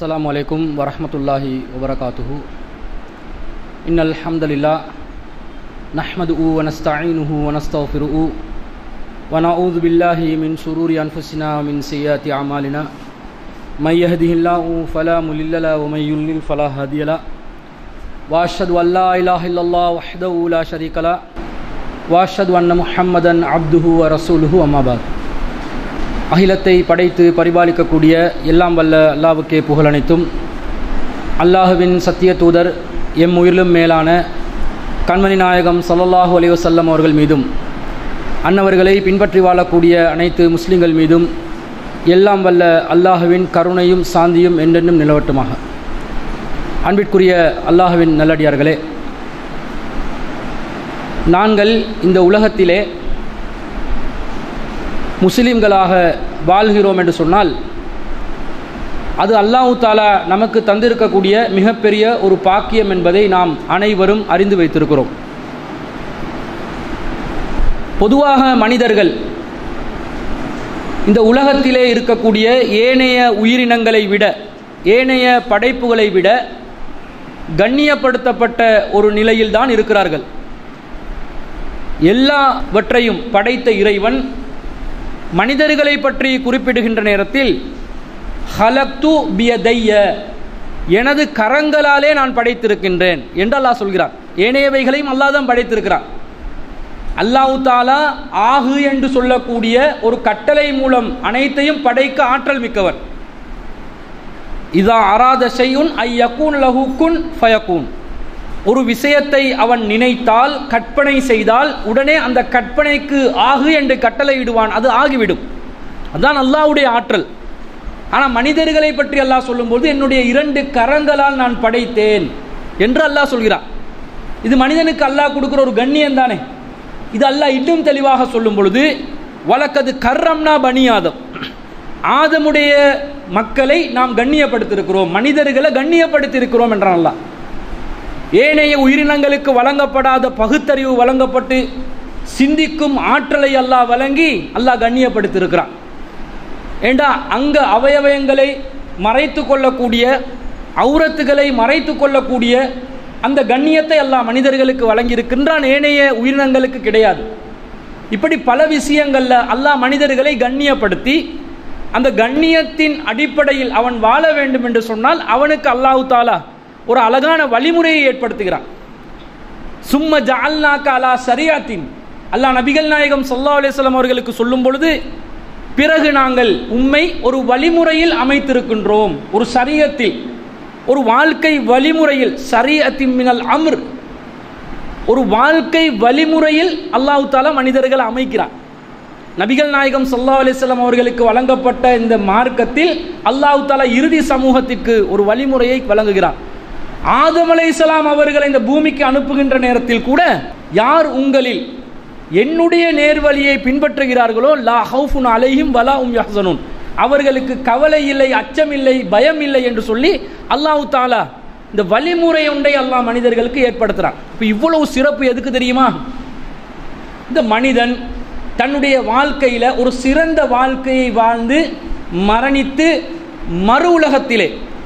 السلام عليكم ورحمة الله وبركاته إن الحمد لله نحمده ونستعينه ونستغفره ونعوذ بالله من شرور أنفسنا ومن سيئات أعمالنا من يهده الله فلا مضل له ومن يضلل فلا هادي له وأشهد أن لا إله إلا الله وحده لا شريك له وأشهد أن محمدا عبده ورسوله أما بعد அகிலத்தை படைத்து பரிபாலிக்கக்கூடிய எல்லாம் வல்ல அல்லாவுக்கே புகழ் அனைத்தும் அல்லாஹுவின் சத்திய தூதர் எம் உயிரிலும் மேலான கண்மணி நாயகம் சல்லல்லாஹு அலைஹி வஸல்லம் அவர்கள் மீதும் அன்னவர்களை பின்பற்றி வாழக்கூடிய அனைத்து முஸ்லிம்கள் மீதும் எல்லாம் வல்ல அல்லாஹுவின் கருணையும் சாந்தியும் என்றென்றும் நிலவட்டுமாக அன்பிற்குரிய அல்லாஹுவின் நல்லடியார்களே நாங்கள் இந்த உலகத்திலே முஸ்லீம்களாக வாழ்கிறோம் என்று சொன்னால் அது அல்லாஹு தாலா நமக்கு தந்திருக்கக்கூடிய மிகப்பெரிய ஒரு பாக்கியம் என்பதை நாம் அனைவரும் அறிந்து வைத்திருக்கிறோம் பொதுவாக மனிதர்கள் இந்த உலகத்திலே இருக்கக்கூடிய ஏனைய உயிரினங்களை விட ஏனைய படைப்புகளை விட கண்ணியப்படுத்தப்பட்ட ஒரு நிலையில்தான் இருக்கிறார்கள் எல்லாவற்றையும் படைத்த இறைவன் மனிதர்களை பற்றி குறிப்பிடுகின்ற நேரத்தில் ஹலக்து பியதைய எனது கரங்களாலே நான் படைத்திருக்கின்றேன் என்று அல்லாஹ் சொல்கிறான் ஏனையவைகளையும் அல்லாஹ் தான் படைத்திருக்கிறான் அல்லாஹு தாலா ஆகு என்று சொல்லக்கூடிய ஒரு கட்டளை மூலம் அனைத்தையும் படைக்க ஆற்றல் மிக்கவர் இதா அராத செய்யுன் ஐ யக்கூன் லஹுக்குன் ஃபயக்கூன் ஒரு விஷயத்தை அவன் நினைத்தால் கற்பனை செய்தால் உடனே அந்த கற்பனைக்கு ஆகு என்று கட்டளையிடுவான் அது ஆகிவிடும் அதுதான் அல்லாவுடைய ஆற்றல் ஆனால் மனிதர்களை பற்றி அல்லாஹ் சொல்லும்போது என்னுடைய இரண்டு கரங்களால் நான் படைத்தேன் என்று அல்லாஹ் சொல்கிறான் இது மனிதனுக்கு அல்லாஹ் கொடுக்குற ஒரு கண்ணியம் தானே இது அல்லாஹ் இன்னும் தெளிவாக சொல்லும் பொழுது வழக்கது கர்ரம்னா பனியாதம் ஆதமுடைய மக்களை நாம் கண்ணியப்படுத்தியிருக்கிறோம் மனிதர்களை கண்ணியப்படுத்தியிருக்கிறோம் என்றான் அல்லாஹ் ஏனைய உயிரினங்களுக்கு வழங்கப்படாத பகுத்தறிவு வழங்கப்பட்டு சிந்திக்கும் ஆற்றலை அல்லாஹ் வழங்கி அல்லாஹ் கண்ணியப்படுத்தியிருக்கிறான் ஏண்டா அங்க அவயவயங்களை மறைத்து கொள்ளக்கூடிய அவுரத்துகளை மறைத்து கொள்ளக்கூடிய அந்த கண்ணியத்தை அல்லாஹ் மனிதர்களுக்கு வழங்கியிருக்கின்றான் ஏனைய உயிரினங்களுக்கு கிடையாது இப்படி பல விஷயங்களில் அல்லாஹ் மனிதர்களை கண்ணியப்படுத்தி அந்த கண்ணியத்தின் அடிப்படையில் அவன் வாழ வேண்டும் என்று சொன்னால் அவனுக்கு அல்லாஹு தாலா ஒரு அழகான வழிமுறையை ஏற்படுத்துகிறான் சும்ம ஜால்நாக்க அலா சரியாத்தின் அல்லாஹ் நபிகள் நாயகம் சொல்லா அலிஸ்லாம் அவர்களுக்கு சொல்லும் பொழுது பிறகு நாங்கள் உண்மை ஒரு வழிமுறையில் அமைத்திருக்கின்றோம் ஒரு சரியத்தில் ஒரு வாழ்க்கை வழிமுறையில் சரியத்தின் மினல் அம்ர் ஒரு வாழ்க்கை வழிமுறையில் அல்லாஹு தாலா மனிதர்கள் அமைக்கிறான் நபிகள் நாயகம் சொல்லா அலிஸ்லாம் அவர்களுக்கு வழங்கப்பட்ட இந்த மார்க்கத்தில் அல்லாஹு தாலா இறுதி சமூகத்திற்கு ஒரு வழிமுறையை வழங்குகிறான் ஆதம் அலை இஸ்லாம் அவர்களை இந்த பூமிக்கு அனுப்புகின்ற நேரத்தில் கூட யார் உங்களில் என்னுடைய நேர்வழியை பின்பற்றுகிறார்களோ லா ஹவுஃபுன் அலையும் வலா உம் யஹசனுன் அவர்களுக்கு கவலை இல்லை அச்சம் இல்லை பயம் இல்லை என்று சொல்லி அல்லாஹு தாலா இந்த வழிமுறை ஒன்றை அல்லாஹ் மனிதர்களுக்கு ஏற்படுத்துகிறான் இப்போ இவ்வளவு சிறப்பு எதுக்கு தெரியுமா இந்த மனிதன் தன்னுடைய வாழ்க்கையில் ஒரு சிறந்த வாழ்க்கையை வாழ்ந்து மரணித்து மறு உலகத்திலே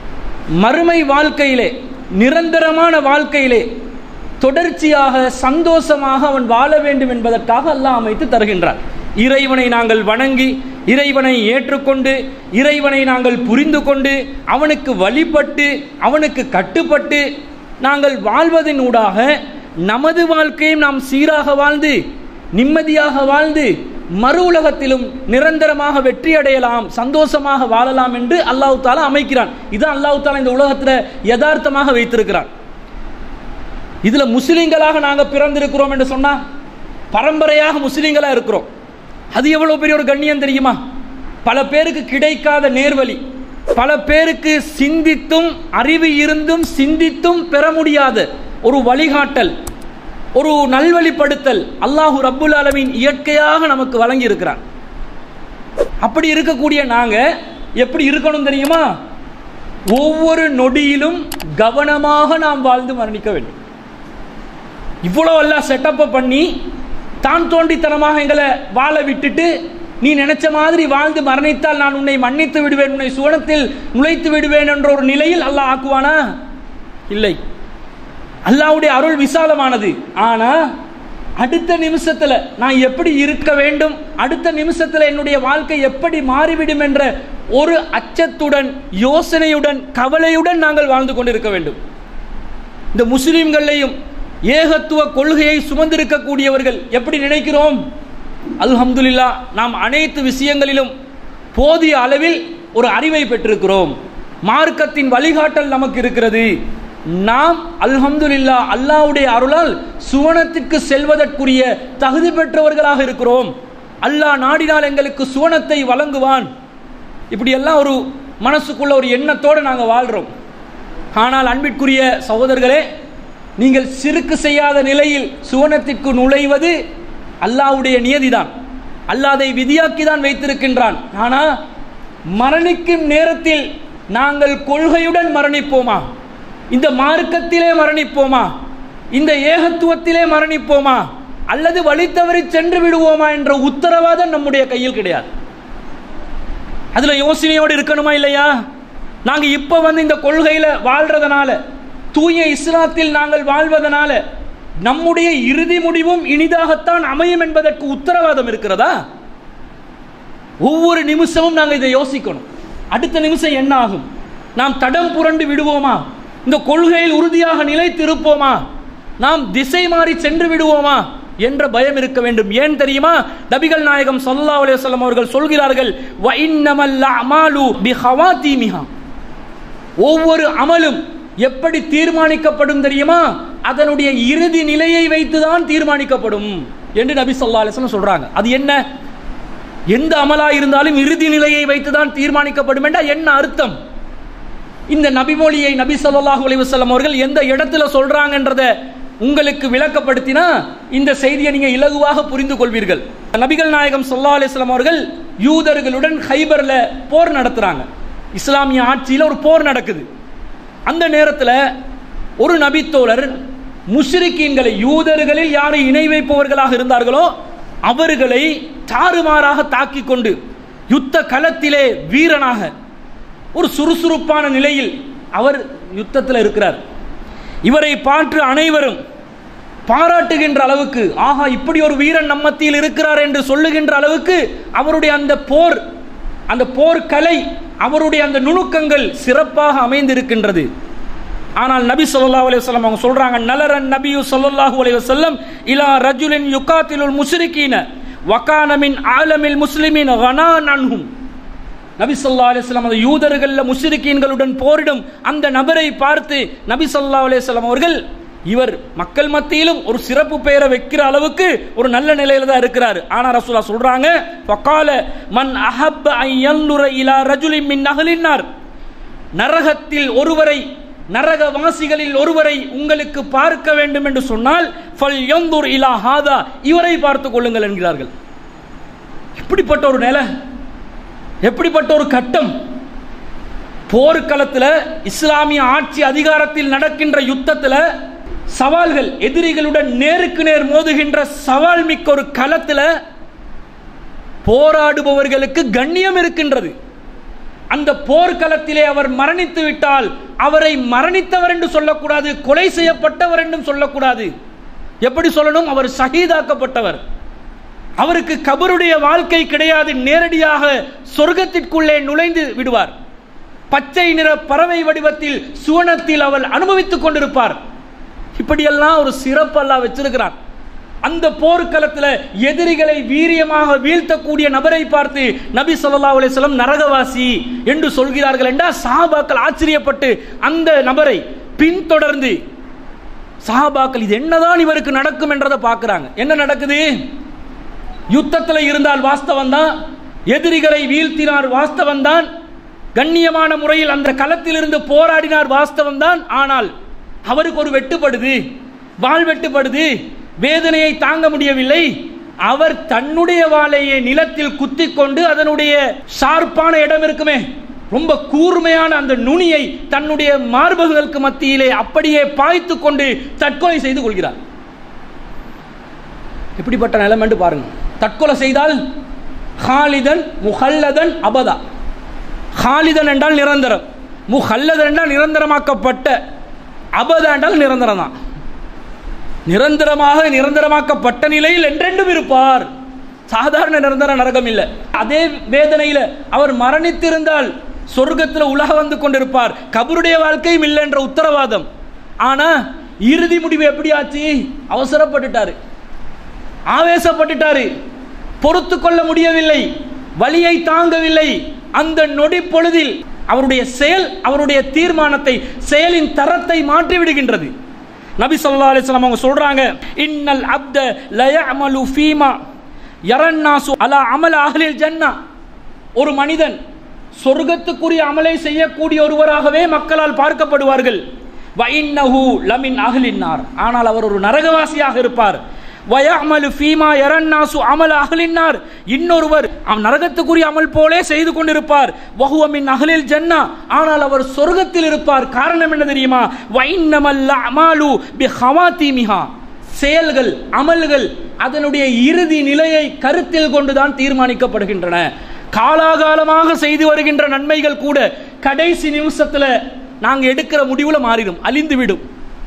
மறுமை வாழ்க்கையிலே நிரந்தரமான வாழ்க்கையிலே தொடர்ச்சியாக சந்தோஷமாக அவன் வாழ வேண்டும் என்பதற்காக அல்லாஹ் அமைத்து தருகின்றார் இறைவனை நாங்கள் வணங்கி இறைவனை ஏற்றுக்கொண்டு இறைவனை நாங்கள் புரிந்து கொண்டு அவனுக்கு வழிபட்டு அவனுக்கு கட்டுப்பட்டு நாங்கள் வாழ்வதன் ஊடாக நமது வாழ்க்கையும் நாம் சீராக வாழ்ந்து நிம்மதியாக வாழ்ந்து மறு உலகத்திலும் நிரந்தரமாக வெற்றி அடையலாம் சந்தோஷமாக வாழலாம் என்று அல்லாஹு தாலா அமைக்கிறான் இது அல்லாஹு தாலா இந்த உலகத்தில் யதார்த்தமாக வைத்திருக்கிறான் இதுல முஸ்லிம்களாக நாங்க பிறந்திருக்கிறோம் என்று சொன்னா பரம்பரையாக முஸ்லிம்களா இருக்கிறோம் அது எவ்வளவு பெரிய ஒரு கண்ணியம் தெரியுமா பல பேருக்கு கிடைக்காத நேர்வழி பல பேருக்கு சிந்தித்தும் அறிவு இருந்தும் சிந்தித்தும் பெற முடியாத ஒரு வழிகாட்டல் ஒரு நல்வழிப்படுத்தல் அல்லாஹூ ரப்புல் அலமின் இயற்கையாக நமக்கு வழங்கி இருக்கிறார் அப்படி இருக்கக்கூடிய நாங்க எப்படி இருக்கணும் தெரியுமா ஒவ்வொரு நொடியிலும் கவனமாக நாம் வாழ்ந்து மரணிக்க வேண்டும் இவ்வளோ எல்லாம் செட்டப்பை பண்ணி தான் தோண்டித்தனமாக எங்களை வாழ விட்டுட்டு நீ நினைச்ச மாதிரி வாழ்ந்து மரணித்தால் நான் உன்னை மன்னித்து விடுவேன் உன்னை சுவனத்தில் நுழைத்து விடுவேன் என்ற ஒரு நிலையில் அல்லாஹ் ஆக்குவானா இல்லை அல்லாஹ்வுடைய அருள் விசாலமானது ஆனா அடுத்த நிமிஷத்துல நான் எப்படி இருக்க வேண்டும் அடுத்த நிமிஷத்துல என்னுடைய வாழ்க்கை எப்படி மாறிவிடும் என்ற ஒரு அச்சத்துடன் யோசனையுடன் கவலையுடன் நாங்கள் வாழ்ந்து கொண்டிருக்க வேண்டும் இந்த முஸ்லிம்களையும் ஏகத்துவ கொள்கையை சுமந்திருக்கக்கூடியவர்கள் எப்படி நினைக்கிறோம் அல்ஹம்துலில்லா நாம் அனைத்து விஷயங்களிலும் போதிய அளவில் ஒரு அறிவை பெற்றிருக்கிறோம் மார்க்கத்தின் வழிகாட்டல் நமக்கு இருக்கிறது நாம் அல்ஹம்துலில்லா அல்லாஹ்வுடைய அருளால் சுவனத்திற்கு செல்வதற்குரிய தகுதி பெற்றவர்களாக இருக்கிறோம் அல்லாஹ் நாடினால் எங்களுக்கு சுவனத்தை வழங்குவான் இப்படியெல்லாம் ஒரு மனசுக்குள்ள ஒரு எண்ணத்தோடு நாங்கள் வாழ்கிறோம் ஆனால் அன்பிற்குரிய சகோதரர்களே நீங்கள் சிறுக்கு செய்யாத நிலையில் சுவனத்திற்கு நுழைவது அல்லாஹ்வுடைய நியதிதான் அல்லாதை விதியாக்கி தான் வைத்திருக்கின்றான் ஆனால் மரணிக்கும் நேரத்தில் நாங்கள் கொள்கையுடன் மரணிப்போமா இந்த மார்க்கத்திலே மரணிப்போமா இந்த ஏகத்துவத்திலே மரணிப்போமா அல்லது வழி தவறி சென்று விடுவோமா என்ற உத்தரவாதம் நம்முடைய கையில் கிடையாது அதுல யோசனையோடு இருக்கணுமா இல்லையா நாங்க இப்ப வந்து இந்த கொள்கையில வாழ்றதுனால தூய இஸ்லாத்தில் நாங்கள் வாழ்வதனால நம்முடைய இறுதி முடிவும் இனிதாகத்தான் அமையும் என்பதற்கு உத்தரவாதம் இருக்கிறதா ஒவ்வொரு நிமிஷமும் நாங்கள் இதை யோசிக்கணும் அடுத்த நிமிஷம் என்ன ஆகும் நாம் தடம் புரண்டு விடுவோமா இந்த கொள்கையில் உறுதியாக நிலைத்திருப்போமா நாம் திசை மாறி சென்று விடுவோமா என்ற பயம் இருக்க வேண்டும் ஏன் தெரியுமா நபிகள் நாயகம் ஸல்லல்லாஹு அலைஹி வஸல்லம் அவர்கள் சொல்கிறார்கள் வ இன்னமல் அமாலு பிஹவாதீமிஹா ஒவ்வொரு அமலும் எப்படி தீர்மானிக்கப்படும் தெரியுமா அதனுடைய இறுதி நிலையை வைத்துதான் தீர்மானிக்கப்படும் என்று நபி ஸல்லல்லாஹு அலைஹி வஸல்லம் சொல்றாங்க அது என்ன எந்த அமலா இருந்தாலும் இறுதி நிலையை வைத்துதான் தீர்மானிக்கப்படும் என்றால் என்ன அர்த்தம் இந்த நபிமொழியை நபி ஸல்லல்லாஹு அலைஹி வஸல்லம் அவர்கள் எந்த இடத்துல சொல்றாங்கன்றத உங்களுக்கு விளக்கப்படுத்தினா இந்த செய்தியை நீங்க இலகுவாக புரிந்து கொள்வீர்கள் நபிகள் நாயகம் ஸல்லல்லாஹு அலைஹி வஸல்லம் அவர்கள் யூதர்களுடன் ஹைபர்ல போர் நடத்துறாங்க இஸ்லாமிய ஆட்சியில் ஒரு போர் நடக்குது அந்த நேரத்தில் ஒரு நபித்தோழர் முஷ்ரிக்கீன்களை யூதர்களில் யாரை இணை வைப்பவர்களாக இருந்தார்களோ அவர்களை தாறுமாறாக தாக்கிக் கொண்டு யுத்த களத்திலே வீரனாக ஒரு சுறுசுறுப்பான நிலையில் அவர் யுத்தத்தில் இருக்கிறார் இவரை பார்த்து அனைவரும் பாராட்டுகின்ற அளவுக்கு ஆஹா இப்படி ஒரு வீரன் நம்ம மத்தியில் இருக்கிறார் என்று சொல்லுகின்ற அளவுக்கு அவருடைய அந்த போர் அந்த போர் கலை அவருடைய அந்த நுணுக்கங்கள் சிறப்பாக அமைந்திருக்கின்றது ஆனால் நபி ஸல்லல்லாஹு அலைஹி வஸல்லம் அவங்க சொல்றாங்க நலரன் நபியு ஸல்லல்லாஹு அலைஹி வஸல்லம் இலா ரஜுலின் யுகாத்திலுல் முஸ்ரிகீன வகான மின் ஆலமில் முஸ்லிமின் கனான் அன்ஹும் நபி ஸல்லல்லாஹு அலைஹி வஸல்லம் அந்த யூதர்கள்ல முஸ்ரிக்கீன்களுடன் போரிடும் அந்த நபரை பார்த்து நபி ஸல்லல்லாஹு அலைஹி வஸல்லம் அவர்கள் இவர் மக்கள் மத்தியிலும் ஒரு சிறப்பு பெயரை வைக்கிற அளவுக்கு ஒரு நல்ல நிலையில தான் இருக்கிறார் ஆனா ரசூலா சொல்றாங்க ஃபகால மன் அஹப்ப அன் யன்துர இலா ரஜுலின் மின் அஹ்லின்னார் நரகத்தில் ஒருவரை நரகவாசிகளில் ஒருவரை உங்களுக்கு பார்க்க வேண்டும் என்று சொன்னால் ஃபல் யன்துர் இலா ஹாதா இவரை பார்த்துக் கொள்ளுங்கள் என்கிறார்கள் எப்படிப்பட்ட ஒரு நிலை எப்படிப்பட்ட ஒரு கட்டம் போர்க்களத்தில் இஸ்லாமிய ஆட்சி அதிகாரத்தில் நடக்கின்ற யுத்தத்தில் சவால்கள் எதிரிகளுடன் நேருக்கு நேர் மோதுகின்ற சவால் மிக்க ஒரு களத்தில் போராடுபவர்களுக்கு கண்ணியம் இருக்கின்றது அந்த போர்க்களத்திலே அவர் மரணித்து விட்டால் அவரை மரணித்தவர் என்று சொல்லக்கூடாது கொலை செய்யப்பட்டவர் என்றும் சொல்லக்கூடாது எப்படி சொல்லணும் அவர் ஷஹீதாக்கப்பட்டவர் அவருக்கு கபருடைய வாழ்க்கை கிடையாது நேரடியாக சொர்க்கத்திற்குள்ளே நுழைந்து விடுவார் பச்சை நிற பறவை வடிவத்தில் சுவனத்தில் அவள் அனுபவித்துக் கொண்டிருப்பார் இப்படியெல்லாம் ஒரு சிறப்பெல்லாம் வச்சிருக்கிறார் அந்த போர்க்களத்தில் எதிரிகளை வீரியமாக வீழ்த்தக்கூடிய நபரை பார்த்து நபி ஸல்லல்லாஹு அலைஹி வஸல்லம் நரகவாசி என்று சொல்கிறார்கள் என்றால் சஹாபாக்கள் ஆச்சரியப்பட்டு அந்த நபரை பின்தொடர்ந்து சஹாபாக்கள் இது என்னதான் இவருக்கு நடக்கும் என்றதை பார்க்குறாங்க என்ன நடக்குது யுத்தத்தில் இருந்தால் வாஸ்தவம் தான் எதிரிகளை வீழ்த்தினார் வாஸ்தவம் தான் கண்ணியமான முறையில் அந்த களத்திலிருந்து போராடினார் வாஸ்தவம் தான் ஆனால் அவருக்கு ஒரு வெட்டுப்படுது வாள் வெட்டுப்படுது வேதனையை தாங்க முடியவில்லை அவர் தன்னுடைய வாளையை நிலத்தில் குத்தி கொண்டு அதனுடைய ஷார்ப்பான இடம் இருக்குமே ரொம்ப கூர்மையான அந்த நுனியை தன்னுடைய மார்பகுகளுக்கு மத்தியிலே அப்படியே பாய்த்து கொண்டு தற்கொலை செய்து கொள்கிறார் எப்படிப்பட்ட நிலைமை பாருங்க தற்கொலை செய்தால் ஹாலிதன் முஹல்லதன் அபதா ஹாலிதன் என்றால் நிரந்தரம் முஹல்லதன் என்றால் நிரந்தரமாக்கப்பட்ட அபதா என்றால் நிரந்தரம் தான் நிரந்தரமாக நிரந்தரமாக்கப்பட்ட நிலையில் என்றென்றும் இருப்பார் சாதாரண நிரந்தர நரகம் இல்லை அதே வேதனையில் அவர் மரணித்திருந்தால் சொர்க்கத்தில் உலக வந்து கொண்டிருப்பார் கபருடைய வாழ்க்கையும் இல்லை என்ற உத்தரவாதம் ஆனா இறுதி முடிவு எப்படி ஆச்சு அவசரப்பட்டுட்டாரு ஆவேசப்பட்டுட்டாரு பொறுத்து கொள்ள முடியவில்லை வலியை தாங்கவில்லை அந்த நொடி பொழுதில் அவருடைய செயல் அவருடைய தீர்மானத்தை செயலின் தரத்தை மாற்றி விடுகின்றது நபி ஸல்லல்லாஹு அலைஹி வஸல்லம் அவங்க சொல்றாங்க இன்னல் அப்த லயஅமலு ஃபீமா யரன்னாசு அலா அமல் அஹ்லில் ஜன்னா ஒரு மனிதன் சொர்க்கத்துக்குரிய அமலை செய்யக்கூடிய ஒருவராகவே மக்களால் பார்க்கப்படுவார்கள் வைன்னஹு லமின் அஹ்லின்னார் ஆனால் அவர் ஒரு நரகவாசியாக இருப்பார் வயஅமலு ஃபீமா யரன்னாசு அமல் அஹ்லின்னார் இன்னொருவர் அவன் நரகத்துக்குரிய அமல் போலே செய்து கொண்டிருப்பார் வஹுவ மின் அஹ்லில் ஜன்னா ஆனால் அவர் சொர்க்கத்தில் இருப்பார் காரணம் என்ன தெரியுமா வைன்னமல் அமாலு பி ஹவாத்திமிஹா செயல்கள் அமல்கள் அதனுடைய இறுதி நிலையை கருத்தில் கொண்டுதான் தீர்மானிக்கப்படுகின்றன காலாகாலமாக செய்து வருகின்ற நன்மைகள் கூட கடைசி நிமிஷத்துல நாங்க எடுக்கிற முடிவுல மாறிடும் அழிந்து விடும்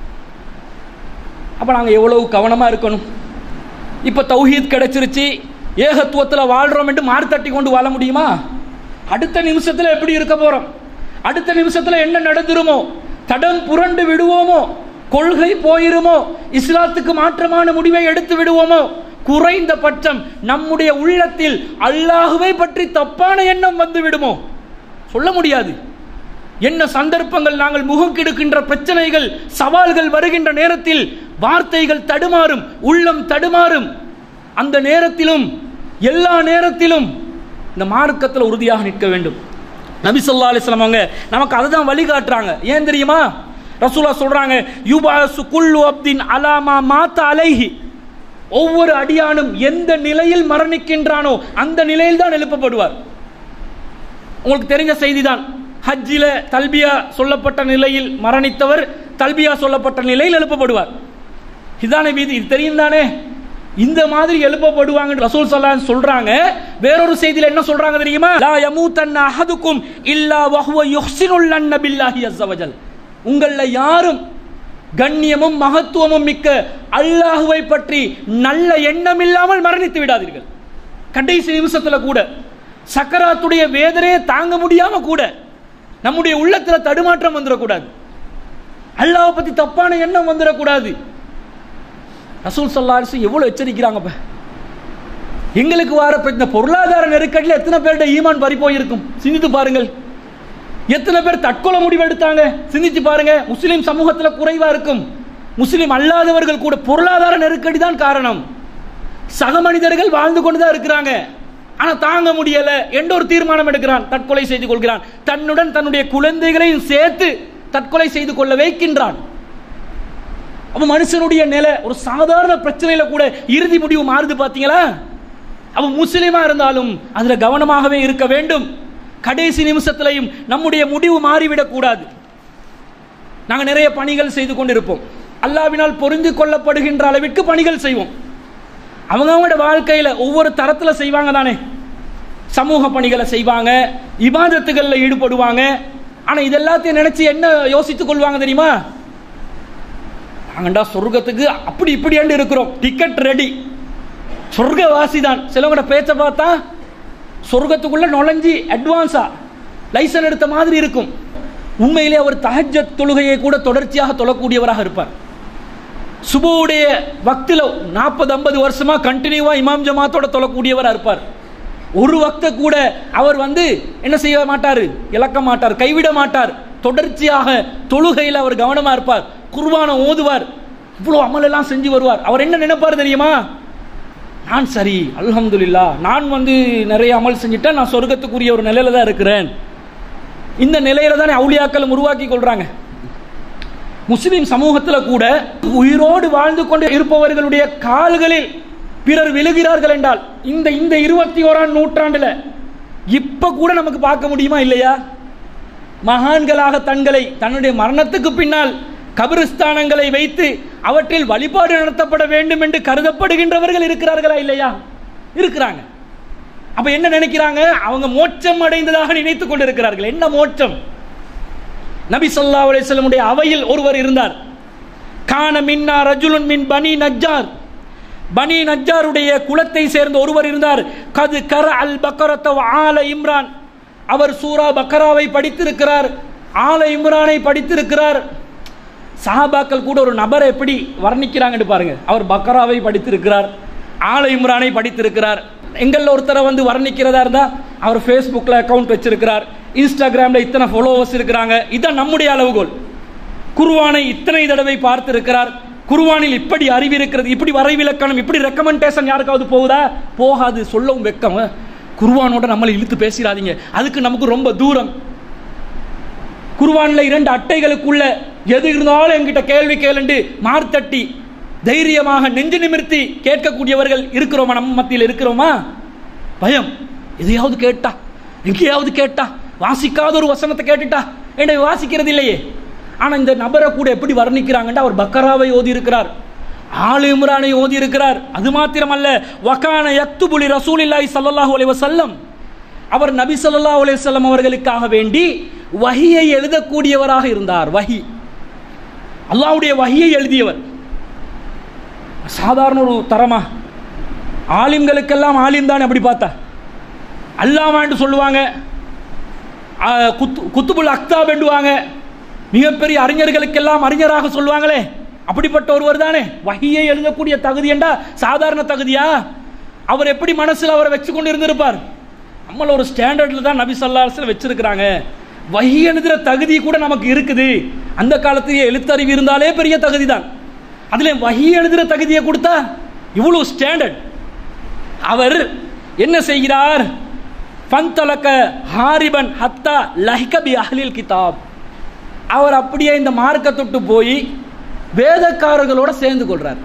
அப்ப நாங்க எவ்வளவு கவனமா இருக்கணும் இப்ப தௌஹீத் கிடைச்சிருச்சு ஏகத்துவத்துல வாழ்றோம் என்று மார்த்தட்டி கொண்டு வாழ முடியுமா அடுத்த நிமிஷத்துல எப்படி இருக்க போறோம் அடுத்த நிமிஷத்துல என்ன நடந்துருமோ தடம் புரண்டு விடுவோமோ கொள்கை போயிருமோ இஸ்லாத்துக்கு மாற்றமான முடிவை எடுத்து விடுவோமோ குறைந்த பட்சம் நம்முடைய உள்ளத்தில் அல்லாஹுவை பற்றி தப்பான எண்ணம் வந்து விடுமோ சொல்ல முடியாது என்ன சந்தர்ப்பங்கள் நாங்கள் முகக்கெடுக்கின்ற பிரச்சனைகள் சவால்கள் வருகின்ற நேரத்தில் வார்த்தைகள் தடுமாறும் உள்ளம் தடுமாறும் அந்த நேரத்திலும் எல்லா நேரத்திலும் இந்த மார்க்கத்தில் உறுதியாக நிற்க வேண்டும் நபி சொல்லா அலிஸ்லாம் அவங்க நமக்கு அதுதான் வழிகாட்டுறாங்க ஏன் தெரியுமா ரசூலா சொல்றாங்க யுபாசு குல்லு அப்தின் அலாமா மாத்த அலைஹி ஒவ்வொரு அடியானும் எந்த நிலையில் மரணிக்கின்றானோ அந்த நிலையில் தான் எழுப்பப்படுவார் உங்களுக்கு தெரிஞ்ச செய்திதான் ஹஜ்ஜில தல்பியா சொல்லப்பட்ட நிலையில் மரணித்தவர் தல்பியா சொல்லப்பட்ட நிலையில் எழுப்பப்படுவார் இதானே வீதி இது தெரியும் தானே இந்த மாதிரி எழுப்பப்படுவாங்க ரசூல் சல்லான் சொல்றாங்க வேறொரு செய்தியில என்ன சொல்றாங்க தெரியுமா லா யமூதன்ன அஹதுக்கும் இல்லா வஹுவ யுஹ்சினுல் அன்ன பில்லாஹி அஸ்ஸவஜல் உங்கள யாரும் கண்ணியமும் மகத்துவமும் மிக்க அல்லாஹுவை பற்றி நல்ல எண்ணம் இல்லாமல் மரணித்து விடாதீர்கள் கடைசி நிமிஷத்துல கூட சக்கராத்துடைய வேதனையை தாங்க முடியாம கூட நம்முடைய உள்ளத்துல தடுமாற்றம் வந்துடக்கூடாது அல்லாஹ் பத்தி தப்பான எண்ணம் வந்துடக்கூடாது ரசூல் சல்லாரிசு எவ்வளவு எச்சரிக்கிறாங்க இப்ப எங்களுக்கு வர இந்த பொருளாதார நெருக்கடியில் எத்தனை பேர்கிட்ட ஈமான் பறி போயிருக்கும் சிந்தித்து பாருங்கள் எத்தனை பேர் தற்கொலை முடிவு எடுத்தாங்க சிந்திச்சு பாருங்க முஸ்லிம் சமூகத்தில் குறைவா இருக்கும் முஸ்லிம் அல்லாதவர்கள் கூட பொருளாதார நெருக்கடி தான் காரணம் சக மனிதர்கள் வாழ்ந்து கொண்டு தான் இருக்கிறாங்க ஆனா தாங்க முடியல என்ற ஒரு தீர்மானம் எடுக்கிறான் தற்கொலை செய்து கொள்கிறான் தன்னுடன் தன்னுடைய குழந்தைகளையும் சேர்த்து தற்கொலை செய்து கொள்ள வைக்கின்றான் அப்ப மனுஷனுடைய நிலை ஒரு சாதாரண பிரச்சனையில கூட இறுதி முடிவு மாறுது பாத்தீங்களா அவன் முஸ்லிமா இருந்தாலும் அதுல கவனமாகவே இருக்க வேண்டும் கடைசி நிமிஷத்திலையும் நம்முடைய முடிவு மாறிவிடக் கூடாது நாங்க நிறைய பணிகள் செய்து கொண்டிருப்போம் அல்லாவினால் பொருந்து கொள்ளப்படுகின்ற அளவிற்கு பணிகள் செய்வோம் அவங்க அவங்களோட வாழ்க்கையில ஒவ்வொரு தரத்துல செய்வாங்க தானே சமூக பணிகளை செய்வாங்க இபாதத்துகளில் ஈடுபடுவாங்க ஆனா இது எல்லாத்தையும் நினைச்சு என்ன யோசித்துக் கொள்வாங்க தெரியுமா நாங்கண்டா சொர்க்கத்துக்கு அப்படி இப்படி இருக்கிறோம் டிக்கெட் ரெடி சொர்க்கவாசி தான் சிலவங்களோட பேச்சை பார்த்தா சொர்க்கத்துக்குள்ள நுழைஞ்சி அட்வான்ஸா லைசன் எடுத்த மாதிரி இருக்கும் உண்மையிலே அவர் தஹஜ தொழுகையை கூட தொடர்ச்சியாக தொழக்கூடியவராக இருப்பார் சுபுடைய வக்தில் நாற்பது ஐம்பது வருஷமா கண்டினியூவா இமாம் ஜமாத்தோட தொழக்கூடியவராக இருப்பார் ஒரு வக்த கூட அவர் வந்து என்ன செய்ய மாட்டார் இழக்க மாட்டார் கைவிட மாட்டார் தொடர்ச்சியாக தொழுகையில் அவர் கவனமா இருப்பார் குர்பானை ஓதுவார் இவ்வளோ அமலெல்லாம் செஞ்சு வருவார் அவர் என்ன நினைப்பார் தெரியுமா நான் சரி அல்ஹம்துலில்லா நான் வந்து நிறைய அமல் செஞ்சுட்டேன் நான் சொர்க்கத்துக்குரிய ஒரு நிலையில தான் இருக்கிறேன் இந்த நிலையில தானே அவுளியாக்கள் உருவாக்கி கொள்றாங்க முஸ்லிம் சமூகத்தில் கூட உயிரோடு வாழ்ந்து கொண்டு இருப்பவர்களுடைய கால்களில் பிறர் விழுகிறார்கள் என்றால் இந்த இந்த இருபத்தி ஓராம் நூற்றாண்டுல இப்ப கூட நமக்கு பார்க்க முடியுமா இல்லையா மகான்களாக தங்களை தன்னுடைய மரணத்துக்கு பின்னால் கபிரிஸ்தானங்களை வைத்து அவற்றில் வழிபாடு நடத்தப்பட வேண்டும் என்று கருதப்படுகின்றவர்கள் இருக்கிறார்களா இல்லையா இருக்கிறாங்க அப்ப என்ன நினைக்கிறாங்க அவங்க மோட்சம் அடைந்ததாக நினைத்துக் கொண்டிருக்கிறார்கள் என்ன மோட்சம் நபி ஸல்லல்லாஹு அலைஹி வஸல்லமுடைய அவையில் ஒருவர் இருந்தார் கான மின்னா ரஜுலுன் மின் பனி நஜ்ஜார் பனி நஜ்ஜாருடைய குலத்தை சேர்ந்த ஒருவர் இருந்தார் கது கர அல் பக்கரத்த ஆல இம்ரான் அவர் சூரா பக்கராவை படித்திருக்கிறார் ஆல இம்ரானை படித்திருக்கிறார் சஹாபாக்கள் கூட ஒரு நபரை எப்படி வர்ணிக்கிறாங்கன்னு பாருங்க அவர் பக்கராவை படித்திருக்கிறார் ஆல இம்ரானை படித்திருக்கிறார் எங்களில் ஒருத்தரை வந்து வர்ணிக்கிறதா இருந்தா அவர் ஃபேஸ்புக்கில் அக்கவுண்ட் வச்சிருக்கிறார் இன்ஸ்டாகிராமில் இத்தனை ஃபாலோவர்ஸ் இருக்கிறாங்க இதுதான் நம்முடைய அளவுகோல் குருவானை இத்தனை தடவை பார்த்திருக்கிறார் குருவானில் இப்படி அறிவு இருக்கிறது இப்படி வரைவிலக்கணம் இப்படி ரெக்கமெண்டேஷன் யாருக்காவது போகுதா போகாது சொல்லவும் வெக்கம் குருவானோட நம்மளை இழுத்து பேசிடாதீங்க அதுக்கு நமக்கு ரொம்ப தூரம் குருவானில் இரண்டு அட்டைகளுக்குள்ள எது இருந்தாலும் என்கிட்ட கேள்வி கேளுண்டு மார்த்தட்டி தைரியமாக நெஞ்சு நிமிர்த்தி கேட்கக்கூடியவர்கள் இருக்கிறோமா நம்ம மத்தியில் இருக்கிறோமா பயம் எதையாவது கேட்டா எங்கேயாவது கேட்டா வாசிக்காத ஒரு வசனத்தை கேட்டுட்டா என்னை வாசிக்கிறது இல்லையே ஆனா இந்த நபரை கூட எப்படி வர்ணிக்கிறாங்கன்னா அவர் பக்கராவை ஓதி இருக்கிறார் ஆள் இம்ரானை ஓதி இருக்கிறார் அது மாத்திரமல்ல வக்கான யக்துபுலி ரசூலில்லாஹி ஸல்லல்லாஹு அலைஹி வஸல்லம் அவர் நபி ஸல்லல்லாஹு அலைஹி வஸல்லம் அவர்களுக்காக வேண்டி வஹியை எழுதக்கூடியவராக இருந்தார் வஹி அல்லாஹ்வுடைய வஹியை எழுதியவர் சாதாரண ஒரு தரமா ஆலிம்களுக்கெல்லாம் ஆலிம் தான் அப்படி பார்த்தா அல்லாமான்னு சொல்லுவாங்க ஆ, குத்து குத்துபுல் அக்தாப் என்றுவாங்க மிகப்பெரிய அறிஞர்களுக்கெல்லாம் அறிஞராக சொல்லுவாங்களே அப்படிப்பட்ட ஒருவர் தானே வஹியை எழுதக்கூடிய தகுதி என்றா சாதாரண தகுதியா அவர் எப்படி மனசுல அவரை வச்சு கொண்டு இருந்திருப்பார் நம்மள ஒரு ஸ்டாண்டர்ட்ல தான் நபி சல்லாஹ் வச்சிருக்கிறாங்க வஹி எழுதுற தகுதி கூட நமக்கு இருக்குது அந்த காலத்திலேயே எழுத்தறிவு இருந்தாலே பெரிய தகுதி தான் அதுல வஹி எழுதுற தகுதியை கொடுத்தா இவ்வளவு ஸ்டாண்டர்ட் அவர் என்ன செய்கிறார் பந்தலக்க ஹாரிபன் ஹத்தா லஹிகபி அஹ்லில் கிதாப் அவர் அப்படியே இந்த மார்க்க தொட்டு போய் வேதக்காரர்களோட சேர்ந்து கொள்றார்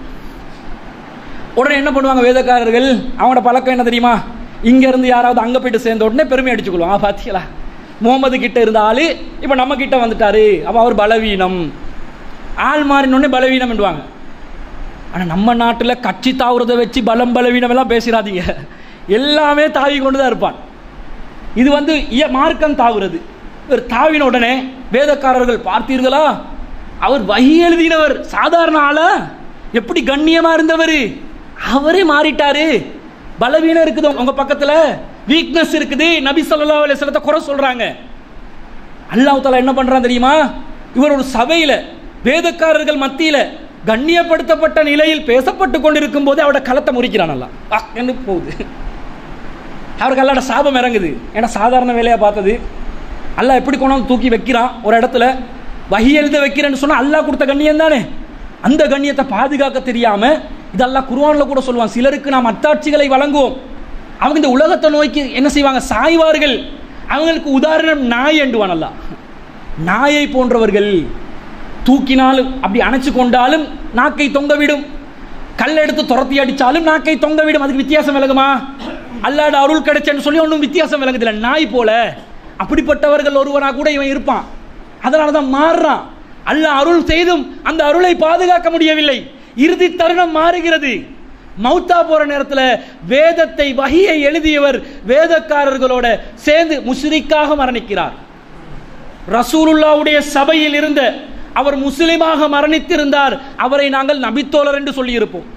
உடனே என்ன பண்ணுவாங்க வேதக்காரர்கள் அவங்களோட பழக்கம் என்ன தெரியுமா இங்க இருந்து யாராவது அங்க போயிட்டு சேர்ந்த உடனே பெருமை அடிச்சுக்கொள்வாங்க ஆ, பாத்தீங்களா முகமது கிட்ட இருந்த ஆளு இப்ப நம்ம கிட்ட வந்துட்டாரு அப்ப அவர் பலவீனம் ஆள் மாறினோடனே பலவீனம் என்றுவாங்க ஆனா நம்ம நாட்டுல கட்சி தாவுறதை வச்சு பலம் பலவீனம் எல்லாம் பேசிடாதீங்க எல்லாமே தாவி கொண்டு தான் இருப்பான் இது வந்து இய- மார்க்கம் தாவுறது இவர் தாவின உடனே வேதக்காரர்கள் பார்த்தீர்களா அவர் வகி எழுதினவர் சாதாரண ஆளா எப்படி கண்ணியமா இருந்தவர் அவரே மாறிட்டாரு பலவீனம் இருக்குது உங்க பக்கத்துல வீக்னஸ் இருக்குது நபி ஸல்லல்லாஹு அலைஹி வஸல்லத்தை குறை சொல்றாங்க அல்லாஹ் தாலா என்ன பண்றான் தெரியுமா இவர் ஒரு சபையில வேதக்காரர்கள் மத்தியில கண்ணியப்படுத்தப்பட்ட நிலையில் பேசப்பட்டு கொண்டிருக்கும் போது அவரோட களத்தை முறிக்கிறான் அல்லா என்று போகுது அவருக்கு அல்லாட சாபம் இறங்குது ஏன்னா சாதாரண வேலையா பார்த்தது அல்லாஹ் எப்படி கொண்டாந்து தூக்கி வைக்கிறான் ஒரு இடத்துல வகி எழுத வைக்கிறேன்னு சொன்னா அல்லாஹ் கொடுத்த கண்ணியம் தானே அந்த கண்ணியத்தை பாதுகாக்க தெரியாம இதெல்லாம் குர்ஆன்ல கூட சொல்லுவான் சிலருக்கு நாம் அத்தாட்சிகளை வழங்குவோம் அவங்க இந்த உலகத்தை நோக்கி என்ன செய்வாங்க சாய்வார்கள் அவங்களுக்கு உதாரணம் நாய் என்றுவான் அல்லாஹ் நாயை போன்றவர்கள் தூக்கினாலும் அப்படி அணைச்சு கொண்டாலும் நாக்கை தொங்க விடும் கல் எடுத்து துரத்தி அடிச்சாலும் நாக்கை தொங்க விடும் அதுக்கு வித்தியாசம் விலகுமா அல்லாட அருள் கிடைச்சேன்னு சொல்லி ஒன்றும் வித்தியாசம் விலகுதில்ல நாய் போல அப்படிப்பட்டவர்கள் ஒருவனா கூட இவன் இருப்பான் அதனால தான் மாறுறான் அல்லாஹ் அருள் செய்தும் அந்த அருளை பாதுகாக்க முடியவில்லை இறுதி தருணம் மாறுகிறது மௌத்தா போற நேரத்துல வேதத்தை வகியை எழுதியவர் வேதக்காரர்களோட சேர்ந்து முஸ்ரிக்காக மரணிக்கிறார் ரசூலுல்லாவுடைய சபையில் இருந்த அவர் முஸ்லிமாக மரணித்திருந்தார் அவரை நாங்கள் நபித்தோழர் என்று சொல்லியிருப்போம்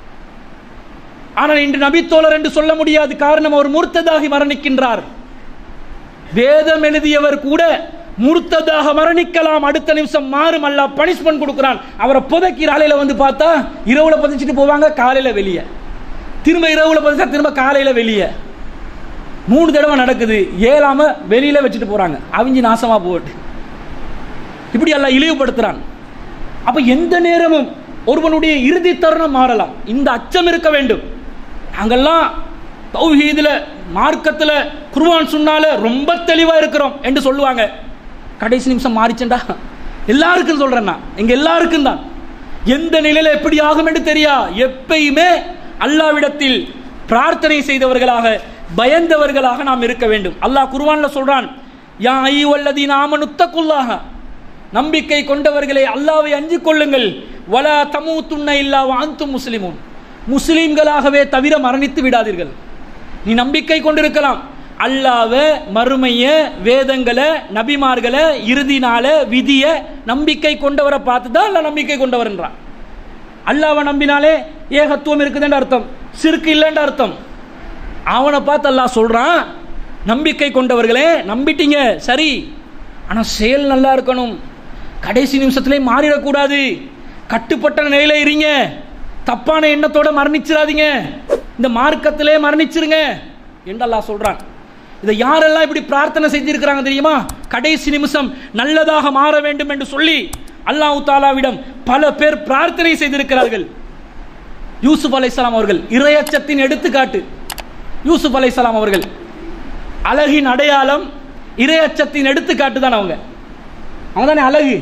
ஆனால் இன்று நபித்தோழர் என்று சொல்ல முடியாது காரணம் அவர் முர்த்ததாகி மரணிக்கின்றார் வேதம் எழுதியவர் கூட முர்த்ததாக மரணிக்கலாம் அடுத்த நிமிஷம் மாறும் அல்ல பனிஷ்மெண்ட் கொடுக்கிறான் அவரை புதைக்கிற ஆலையில வந்து பார்த்தா இரவுல புதைச்சிட்டு போவாங்க காலையில வெளியே திரும்ப இரவுல புதைச்சா திரும்ப காலையில வெளியே மூணு தடவை நடக்குது ஏழாம வெளியில வச்சுட்டு போறாங்க அவிஞ்சு நாசமா போட்டு இப்படி எல்லாம் இழிவுபடுத்துறான் அப்ப எந்த நேரமும் ஒருவனுடைய இறுதி தருணம் மாறலாம் இந்த அச்சம் இருக்க வேண்டும் நாங்கெல்லாம் தௌஹீதுல மார்க்கத்துல குர்ஆன் சொன்னால ரொம்ப தெளிவா இருக்கிறோம் என்று சொல்லுவாங்க கடைசி நிமிஷம் மாறிச்சண்டா எல்லாருக்கும் சொல்றேன் நான் எங்க எல்லாருக்கும் தான் எந்த நிலையில எப்படி ஆகும் என்று தெரியா எப்பயுமே அல்லாவிடத்தில் பிரார்த்தனை செய்தவர்களாக பயந்தவர்களாக நாம் இருக்க வேண்டும் அல்லாஹ் குர்ஆன்ல சொல்றான் யா ஐயுவல்லதீன ஆமனுத்தகுல்லாஹ நம்பிக்கை கொண்டவர்களே அல்லாவை அஞ்சிக் கொள்ளுங்கள் வலா தமூத்துன்ன இல்லா வாந்தும் முஸ்லிமும் முஸ்லிம்களாகவே தவிர மரணித்து விடாதீர்கள் நீ நம்பிக்கை கொண்டிருக்கலாம் அல்லாவ மறுமைய வேதங்களை நபிமார்களை இறுதி நாள விதிய நம்பிக்கை கொண்டவரை பார்த்து தான் அல்ல நம்பிக்கை கொண்டவர்ன்றான் அல்லாவை நம்பினாலே ஏகத்துவம் இருக்குதுன்ற அர்த்தம் சிறுக்கு இல்லைன்ற அர்த்தம் அவனை பார்த்து அல்லாஹ் சொல்றான் நம்பிக்கை கொண்டவர்களே நம்பிட்டீங்க சரி ஆனா செயல் நல்லா இருக்கணும் கடைசி நிமிஷத்திலே மாறிடக்கூடாது கட்டுப்பட்ட நிலையில இருங்க தப்பான எண்ணத்தோட மரணிச்சிடாதீங்க இந்த மார்க்கத்திலே மரணிச்சிருங்க என்று அல்லாஹ் சொல்றான் இதை யாரெல்லாம் இப்படி பிரார்த்தனை செஞ்சிருக்கிறாங்க தெரியுமா கடைசி நிமிஷம் நல்லதாக மாற வேண்டும் என்று சொல்லி அல்லாஹ் தாலாவிடம் பல பேர் பிரார்த்தனை செய்திருக்கிறார்கள் யூசுப் அலைசலாம் அவர்கள் இரையச்சத்தின் எடுத்துக்காட்டு யூசுப் அலைசலாம் அவர்கள் அழகின் அடையாளம் இரையச்சத்தின் எடுத்துக்காட்டு தான் அவங்க அவங்க தானே அழகு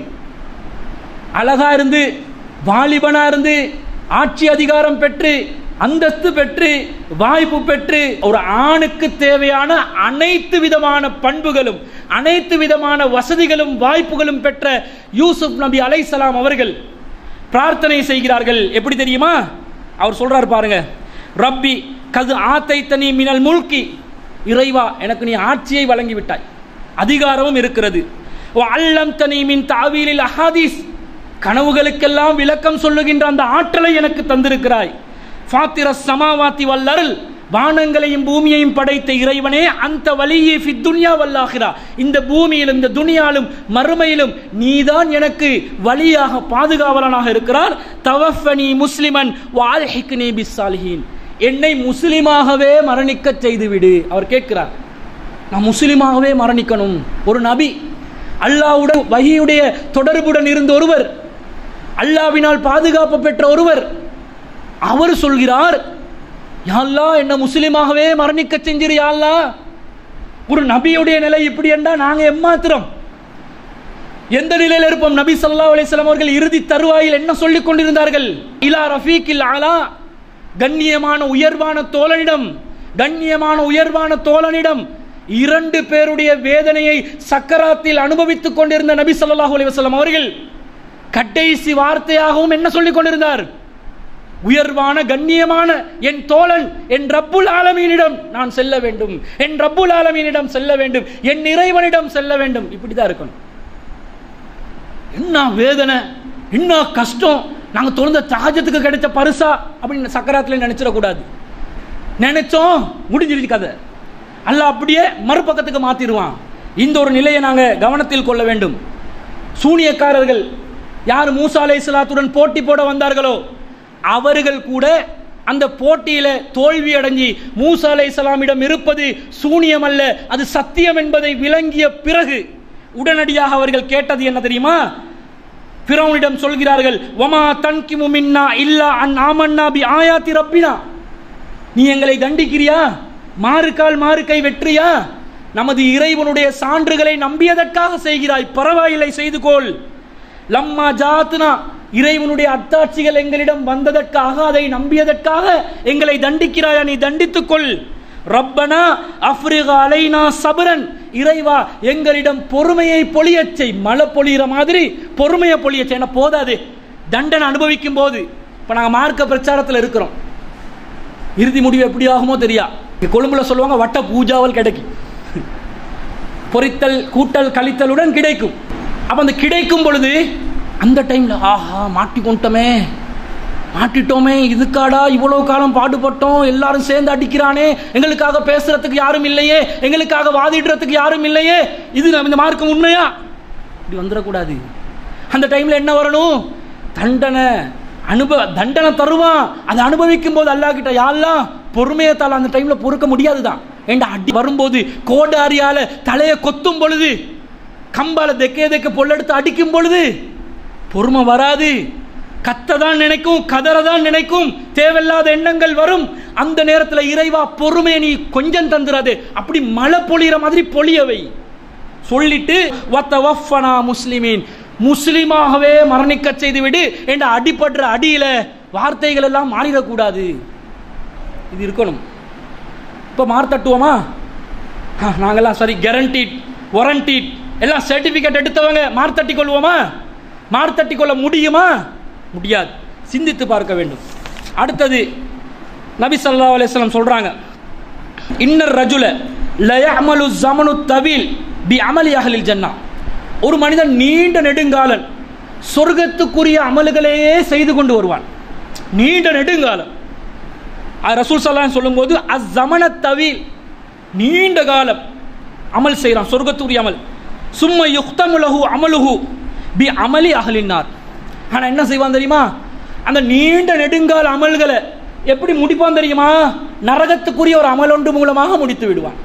அழகா இருந்து வாலிபனா இருந்து ஆட்சி அதிகாரம் பெற்று அந்தஸ்து பெற்று வாய்ப்பு பெற்று ஒரு ஆணுக்கு தேவையான அனைத்து விதமான பண்புகளும் அனைத்து விதமான வசதிகளும் வாய்ப்புகளும் பெற்ற யூசுப் நபி அலைசலாம் அவர்கள் பிரார்த்தனை செய்கிறார்கள் எப்படி தெரியுமா அவர் சொல்றார் பாருங்க ரப்பி கது ஆத்தை தனி மினல் முல்கி இறைவா எனக்கு நீ ஆட்சியை வழங்கி விட்டாய் அதிகாரமும் இருக்கிறது அல்லம் தனி மின் தாவீலில் அஹாதீஸ் கனவுகளுக்கெல்லாம் விளக்கம் சொல்லுகின்ற அந்த ஆற்றலை எனக்கு தந்திருக்கிறாய் ஃபாத்திர சமாவாத்தி வல்லருள் வானங்களையும் பூமியையும் படைத்த இறைவனே அந்த வழியே ஃபித்துன்யா வல்லாகிறா இந்த பூமியிலும் இந்த துனியாலும் மறுமையிலும் நீதான் எனக்கு வழியாக பாதுகாவலனாக இருக்கிறார் தவஃபனி முஸ்லிமன் வால்ஹிக்னி பிஸ்ஸாலிஹீன் என்னை முஸ்லிமாகவே மரணிக்க செய்துவிடு அவர் கேட்கிறார் நான் முஸ்லிமாகவே மரணிக்கணும் ஒரு நபி அல்லாவுடன் வகியுடைய தொடர்புடன் இருந்த ஒருவர் அல்லாவினால் பாதுகாப்பு பெற்ற ஒருவர் அவர் சொல்கிறார் யாழ்லா என்ன முஸ்லிமாகவே மரணிக்க செஞ்சிரு யாழ்லா ஒரு நபியுடைய நிலை இப்படி என்றா நாங்க எம்மாத்திரம் எந்த நிலையில் இருப்போம் நபி சல்லா அலிஸ்லாம் அவர்கள் இறுதி தருவாயில் என்ன சொல்லிக் கொண்டிருந்தார்கள் இலா ரஃபீக்கில் ஆலா கண்ணியமான உயர்வான தோழனிடம் கண்ணியமான உயர்வான தோழனிடம் இரண்டு பேருடைய வேதனையை சக்கராத்தில் அனுபவித்துக் கொண்டிருந்த நபி ஸல்லல்லாஹு அலைஹி வஸல்லம் அவர்கள் கடைசி வார்த்தையாகவும் என்ன சொல்லிக் கொண்டிருந்தார் உயர்வான கண்ணியமான என் தோழன் என் ரப்புல் ஆலமீனிடம் நான் செல்ல வேண்டும் என் ரப்புல் ஆலமீனிடம் செல்ல வேண்டும் என் இறைவனிடம் செல்ல வேண்டும் இப்படிதான் இருக்கணும் என்ன வேதனை என்ன கஷ்டம் நாங்க தொழுந்த தாஜத்துக்கு கிடைச்ச பரிசா அப்படின்னு சக்கராத்துல நினைச்சிடக்கூடாது நினைச்சோம் முடிஞ்சிருச்சு கதை அல்ல அப்படியே மறுபக்கத்துக்கு மாத்திடுவான் இந்த ஒரு நிலையை நாங்க கவனத்தில் கொள்ள வேண்டும் சூனியக்காரர்கள் யார் மூசா அலை சலாத்துடன் போட்டி போட வந்தார்களோ அவர்கள் கூட அந்த போட்டியில தோல்வி அடைஞ்சி மூசா அலை சலாமிடம் இருப்பது சூனியம் அல்ல அது சத்தியம் என்பதை விளங்கிய பிறகு உடனடியாக அவர்கள் கேட்டது என்ன தெரியுமா பிறவனிடம் சொல்கிறார்கள் ஒமா தன்கிமு மின்னா இல்லா அன் ஆமன்னா பி ஆயாத்தி ரப்பினா நீ எங்களை தண்டிக்கிறியா மாறுகால் மாறுகை வெற்றியா நமது இறைவனுடைய சான்றுகளை நம்பியதற்காக செய்கிறாய் பரவாயில்லை செய்து கொள் லம்மா ஜாத்னா இறைவனுடைய அத்தாட்சிகள் எங்களிடம் வந்ததற்காக அதை நம்பியதற்காக எங்களை தண்டிக்கிறாயா நீ தண்டித்துக் கொள் ரப்பனா அஃப்ரிகா அலைனா சபரன் இறைவா எங்களிடம் பொறுமையை பொழியச் செய் மழை பொழியிற மாதிரி பொறுமையை பொழியச் செய் போதாது தண்டனை அனுபவிக்கும் போது இப்போ நாங்கள் மார்க்க பிரச்சாரத்தில் இருக்கிறோம் இறுதி முடிவு எப்படி ஆகுமோ தெரியா இங்க கொழும்புல சொல்லுவாங்க வட்ட பூஜாவல் கிடைக்கும் பொரித்தல் கூட்டல் கழித்தலுடன் கிடைக்கும் அப்ப அந்த கிடைக்கும் பொழுது அந்த டைம்ல ஆஹா மாட்டிக்கொண்டோமே மாட்டிட்டோமே இதுக்காடா இவ்வளவு காலம் பாடுபட்டோம் எல்லாரும் சேர்ந்து அடிக்கிறானே எங்களுக்காக பேசுறதுக்கு யாரும் இல்லையே எங்களுக்காக வாதிடுறதுக்கு யாரும் இல்லையே இது நம்ம இந்த மார்க்கம் உண்மையா இப்படி வந்துடக்கூடாது அந்த டைம்ல என்ன வரணும் தண்டனை அனுபவ தண்டனை தருவான் அதை அனுபவிக்கும் போது அல்லா கிட்ட யாரெல்லாம் பொறுமையை தால அந்த டைம்ல பொறுக்க முடியாதுதான் ஏண்டா அடி வரும்போது கோடாரியால தலையை கொத்தும் பொழுது கம்பால தெக்கே தெக்க பொல்லெடுத்து அடிக்கும் பொழுது பொறுமை வராது கத்த தான் நினைக்கும் கதற தான் நினைக்கும் தேவையில்லாத எண்ணங்கள் வரும் அந்த நேரத்தில் இறைவா பொறுமையை நீ கொஞ்சம் தந்துடாது அப்படி மழை பொழியிற மாதிரி பொழியவை சொல்லிட்டு வத்தவஃபனா முஸ்லிமீன் முஸ்லிமாகவே மரணிக்க செய்து விடு என்ற அடிபடுற அடியில வார்த்தைகள் எல்லாம் மாறிடக்கூடாது இது இருக்கணும் இப்போ மார்த்தட்டுவோமா ஆ, நாங்கெல்லாம் சரி கேரண்டீட் வாரண்டீட் எல்லாம் சர்டிஃபிகேட் எடுத்தவங்க மார்த்தட்டி கொள்வோமா மார்த்தட்டி கொள்ள முடியுமா முடியாது சிந்தித்து பார்க்க வேண்டும் அடுத்தது நபி ஸல்லல்லாஹு அலைஹி வஸல்லம் சொல்றாங்க இன்னர் ரஜுல லயமலு ஜமனு தவில் பி அமலி அகலில் ஜன்னா ஒரு மனிதன் நீண்ட நெடுங்காலன் சொர்க்கத்துக்குரிய அமல்களையே செய்து கொண்டு வருவான் நீண்ட நெடுங்காலம் அது ரசூல் சல்லாம் சொல்லும்போது அஸ்ஸமன தவில் நீண்ட காலம் அமல் செய்கிறான் சொர்க்கத்துக்குரிய அமல் சும்ம யுக்தமுலகு அமலுகு பி அமலி அகலினார் ஆனால் என்ன செய்வான் தெரியுமா அந்த நீண்ட நெடுங்கால அமல்களை எப்படி முடிப்பான் தெரியுமா நரகத்துக்குரிய ஒரு அமல் ஒன்று மூலமாக முடித்து விடுவான்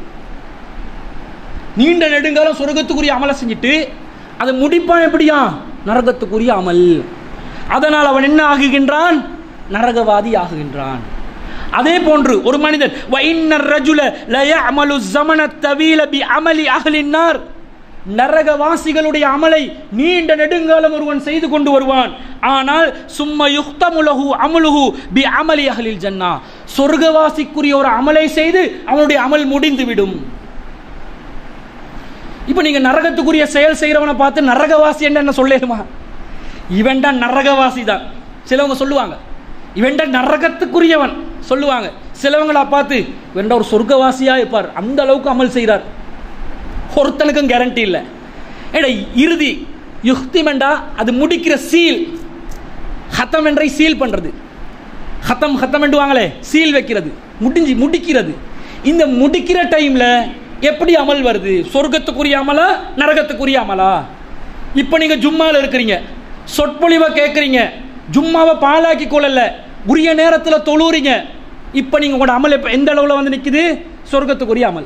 நீண்ட நெடுங்காலம் சொர்க்கத்துக்குரிய அமலை செஞ்சுட்டு அதை முடிப்பான் எப்படியா நரகத்துக்குரிய அமல் அதனால் அவன் என்ன ஆகுகின்றான் நரகவாதி ஆகுகின்றான் அதே போன்று ஒரு மனிதன் வைன்னர் ரஜுல லய அமலு ஜமன தவீல பி அமலி அகலின்னார் நரகவாசிகளுடைய அமலை நீண்ட நெடுங்காலம் ஒருவன் செய்து கொண்டு வருவான் ஆனால் சும்ம யுக்தமுலகு அமலுகு பி அமலி அகலில் ஜன்னா சொர்க்கவாசிக்குரிய ஒரு அமலை செய்து அவனுடைய அமல் முடிந்து விடும் இப்போ நீங்க நரகத்துக்குரிய செயல் செய்கிறவனை பார்த்து நரகவாசி என்ன சொல்லிடுமா இவன் தான் நரகவாசி தான் சிலவங்க சொல்லுவாங்க இவன் தான் நரகத்துக்குரியவன் சொல்லுவாங்க சிலவங்களா பார்த்து இவன் ஒரு சொர்க்கவாசியா இருப்பார் அந்த அளவுக்கு அமல் செய்கிறார் ஒருத்தனுக்கும் கேரண்டி இல்லை ஏடா இறுதி யுக்திமெண்டா அது முடிக்கிற சீல் ஹத்தம் என்றை சீல் பண்றது ஹத்தம் ஹத்தம் என்றுவாங்களே சீல் வைக்கிறது முடிஞ்சு முடிக்கிறது இந்த முடிக்கிற டைம்ல எப்படி அமல் வருது சொர்க்கத்துக்குரிய அமலா நரகத்துக்குரிய அமலா இப்போ நீங்க ஜும்மால இருக்கிறீங்க சொற்பொழிவை கேட்குறீங்க ஜும்மாவை பாலாக்கி கொள்ளல உரிய நேரத்தில் தொழுறீங்க இப்போ நீங்கள் உங்களோட அமல் எப்போ எந்த அளவில் வந்து நிற்குது சொர்க்கத்துக்குரிய அமல்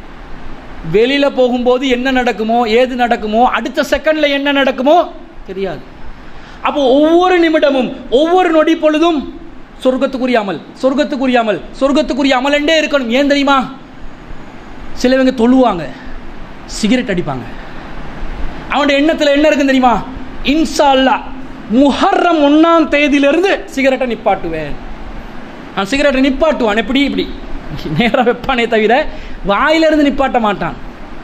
வெளியில் போகும்போது என்ன நடக்குமோ ஏது நடக்குமோ அடுத்த செகண்டில் என்ன நடக்குமோ தெரியாது அப்போ ஒவ்வொரு நிமிடமும் ஒவ்வொரு நொடி பொழுதும் சொர்க்கத்துக்குரிய அமல் சொர்க்கத்துக்குரிய அமல் சொர்க்கத்துக்குரிய அமலண்டே இருக்கணும் ஏன் தெரியுமா சிலவங்க தொழுவாங்க சிகரெட் அடிப்பாங்க அவனுடைய எண்ணத்தில் என்ன இருக்குன்னு தெரியுமா இன்சா அல்லா முஹர்ரம் ஒன்னாம் தேதியிலிருந்து சிகரெட்டை நிப்பாட்டுவேன் நான் சிகரெட்டை நிப்பாட்டுவான் எப்படி இப்படி நேராக வைப்பானே தவிர வாயிலிருந்து நிப்பாட்ட மாட்டான்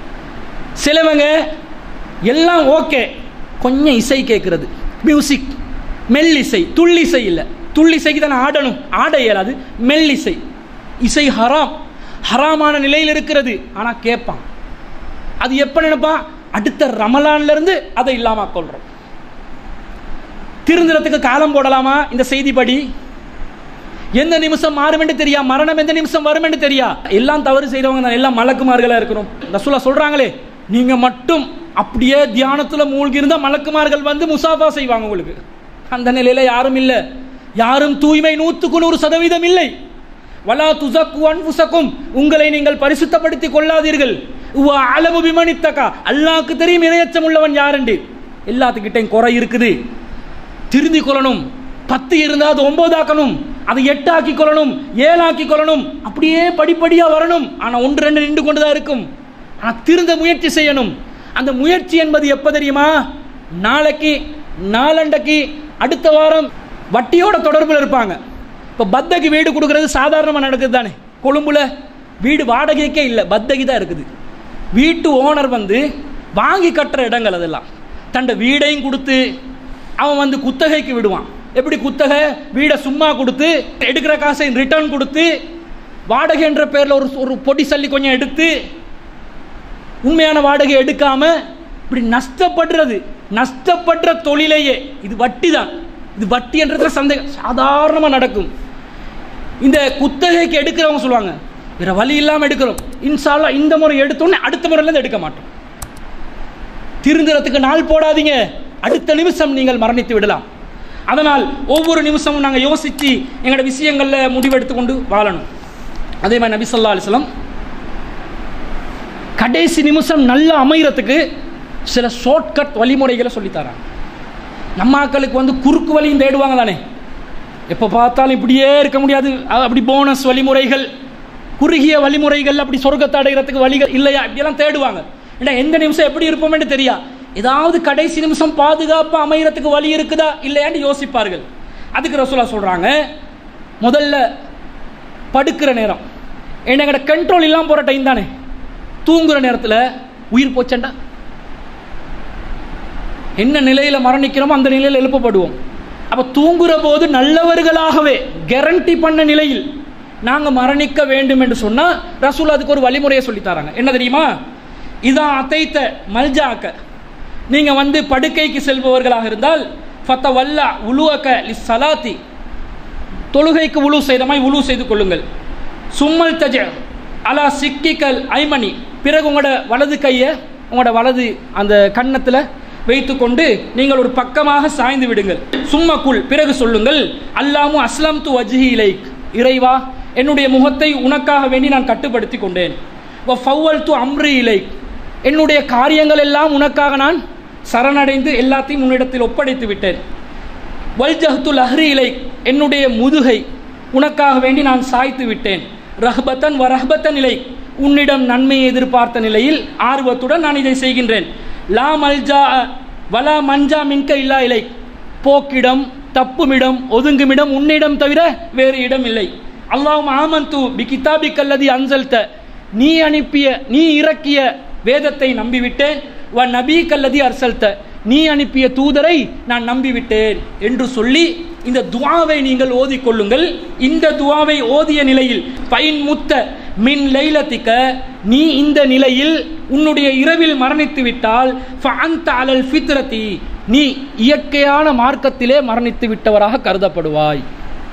சிலவங்க எல்லாம் ஓகே கொஞ்சம் இசை கேட்கறது மியூசிக் மெல்லிசை துள்ளிசை இல்லை துள்ளிசைக்கு தானே ஆடணும் ஆட இயலாது மெல்லிசை இசை ஹராம் ஹராமான நிலையில் இருக்கிறது ஆனால் கேட்பான் அது எப்போ நினைப்பான் அடுத்த ரமலான்ல இருந்து அதை இல்லாம கொள்றோம் திருந்துறதுக்கு காலம் போடலாமா இந்த செய்திப்படி எந்த நிமிஷம் மாறும் என்று தெரியா மரணம் எந்த நிமிஷம் வரும் என்று தெரியா எல்லாம் தவறு செய்தவங்க தான் எல்லாம் மலக்குமார்களா இருக்கிறோம் ரசூலா சொல்றாங்களே நீங்க மட்டும் அப்படியே தியானத்துல மூழ்கி இருந்தா மலக்குமார்கள் வந்து முசாஃபா செய்வாங்க உங்களுக்கு அந்த நிலையில யாரும் இல்லை யாரும் தூய்மை நூற்றுக்கு நூறு சதவீதம் இல்லை வலா துசக்கு அன்புசக்கும் உங்களை நீங்கள் பரிசுத்தப்படுத்திக் கொள்ளாதீர்கள் உவா அளவு விமனித்தக்கா அல்லாக்கு தெரியும் இணையச்சம் உள்ளவன் யாருண்டு எல்லாத்துக்கிட்டையும் குறை இருக்குது திருந்தி கொள்ளணும் பத்து இருந்தால் அது ஒன்பதாக்கணும் அதை எட்டாக்கி கொள்ளணும் ஏழாக்கி கொள்ளணும் அப்படியே படிப்படியா வரணும் ஆனா ஒன்று ரெண்டு நின்று கொண்டுதான் இருக்கும் ஆனா திருந்த முயற்சி செய்யணும் அந்த முயற்சி என்பது எப்ப தெரியுமா நாளைக்கு நாளண்டைக்கு அடுத்த வாரம் வட்டியோட தொடர்பில் இருப்பாங்க இப்போ பத்தகி வீடு கொடுக்கறது சாதாரணமாக நடக்குது தானே கொழும்புல வீடு வாடகைக்கே இல்லை பத்தகி தான் இருக்குது வீட்டு ஓனர் வந்து வாங்கி கட்டுற இடங்கள் அதெல்லாம் தண்ட வீடையும் கொடுத்து அவன் வந்து குத்தகைக்கு விடுவான் எப்படி குத்தகை வீடை சும்மா கொடுத்து எடுக்கிற காசை ரிட்டர்ன் கொடுத்து வாடகை என்ற பேரில் ஒரு ஒரு பொடி சல்லி கொஞ்சம் எடுத்து உண்மையான வாடகை எடுக்காம இப்படி நஷ்டப்படுறது நஷ்டப்படுற தொழிலையே இது வட்டி தான் இது வட்டி என்றதுல சந்தேகம் சாதாரணமாக நடக்கும் இந்த குத்தகைக்கு எடுக்கிறவங்க சொல்லுவாங்க வேற வழி இல்லாமல் எடுக்கிறோம் இன்சாலா இந்த முறை எடுத்தோன்னே அடுத்த முறையிலேருந்து எடுக்க மாட்டோம் திருந்துறதுக்கு நாள் போடாதீங்க அடுத்த நிமிஷம் நீங்கள் மரணித்து விடலாம் அதனால் ஒவ்வொரு நிமிஷமும் நாங்கள் யோசித்து எங்களோட விஷயங்களில் முடிவெடுத்து கொண்டு வாழணும் அதே மாதிரி நபி சொல்லா அலிஸ்லாம் கடைசி நிமிஷம் நல்லா அமைகிறதுக்கு சில ஷார்ட்கட் வழிமுறைகளை சொல்லித்தராங்க நம்ம ஆக்களுக்கு வந்து குறுக்கு வழியும் தேடுவாங்க தானே எப்போ பார்த்தாலும் இப்படியே இருக்க முடியாது அ- அப்படி போனஸ் வழிமுறைகள் குறுகிய வழிமுறைகள் அப்படி சொர்க்கத்தை அடைகிறதுக்கு வழிகள் இல்லையா இப்படியெல்லாம் தேடுவாங்க ஏன்னா எந்த நிமிஷம் எப்படி இருப்போம்னு தெரியா ஏதாவது கடைசி நிமிஷம் பாதுகாப்பாக அமைகிறதுக்கு வழி இருக்குதா இல்லையான்னு யோசிப்பார்கள் அதுக்கு ரசூலா சொல்கிறாங்க முதல்ல படுக்கிற நேரம் என்னங்கட கண்ட்ரோல் இல்லாமல் போகிற டைம் தானே தூங்குற நேரத்தில் உயிர் போச்சண்டா என்ன நிலையில் மரணிக்கிறோமோ அந்த நிலையில் எழுப்பப்படுவோம் அப்போ தூங்குற போது நல்லவர்களாகவே கேரண்டி பண்ண நிலையில் நாங்கள் மரணிக்க வேண்டும் என்று சொன்னால் ரசூல் அதுக்கு ஒரு வழிமுறையை சொல்லித் தராங்க என்ன தெரியுமா இதான் அத்தைத்த மல்ஜாக்க நீங்கள் வந்து படுக்கைக்கு செல்பவர்களாக இருந்தால் ஃபத்த வல்லா உலுவக்க லி சலாத்தி தொழுகைக்கு உழு செய்த மாதிரி உழு செய்து கொள்ளுங்கள் சும்மல் தஜ அலா சிக்கிக்கல் ஐமணி பிறகு உங்களோட வலது கையை உங்களோட வலது அந்த கன்னத்தில் வைத்துக்கொண்டு நீங்கள் ஒரு பக்கமாக சாய்ந்து விடுங்கள் சும்மக்குள் பிறகு சொல்லுங்கள் அல்லாமு அஸ்லாம் து வஜ்ஹி இலைக் இறைவா என்னுடைய முகத்தை உனக்காக வேண்டி நான் கட்டுப்படுத்தி கொண்டேன் வ ஃபவ்வல் து அம்ரி இலைக் என்னுடைய காரியங்கள் எல்லாம் உனக்காக நான் சரணடைந்து எல்லாத்தையும் உன்னிடத்தில் ஒப்படைத்து விட்டேன் வல்ஜஹத்துல் அஹ்ரி இலை என்னுடைய முதுகை உனக்காக வேண்டி நான் சாய்த்து விட்டேன் ரஹ்பத்தன் வ ரஹ்பத்தன் இலை உன்னிடம் நன்மையை எதிர்பார்த்த நிலையில் ஆர்வத்துடன் நான் இதை செய்கின்றேன் லா மல்ஜா வலா மஞ்சா மின்க இல்லா இலை போக்கிடம் தப்புமிடம் ஒதுங்குமிடம் உன்னிடம் தவிர வேறு இடம் இல்லை அல்லாஹ் ஆமந்து பி கிதாபி கல்லதி அன்சல்த நீ அனுப்பிய நீ இறக்கிய வேதத்தை நம்பிவிட்டேன் வ நபி கல்லதி அர்சல்த நீ அனுப்பிய தூதரை நான் நம்பிவிட்டேன் என்று சொல்லி இந்த துவாவை நீங்கள் ஓதிக்கொள்ளுங்கள் இந்த துவாவை ஓதிய நிலையில் பைன் முத்த மின் லைலத்திக்க நீ இந்த நிலையில் உன்னுடைய இரவில் மரணித்து விட்டால் ஃபஅன்த அலல் ஃபித்ரதி நீ இயற்கையான மார்க்கத்திலே மரணித்து விட்டவராக கருதப்படுவாய்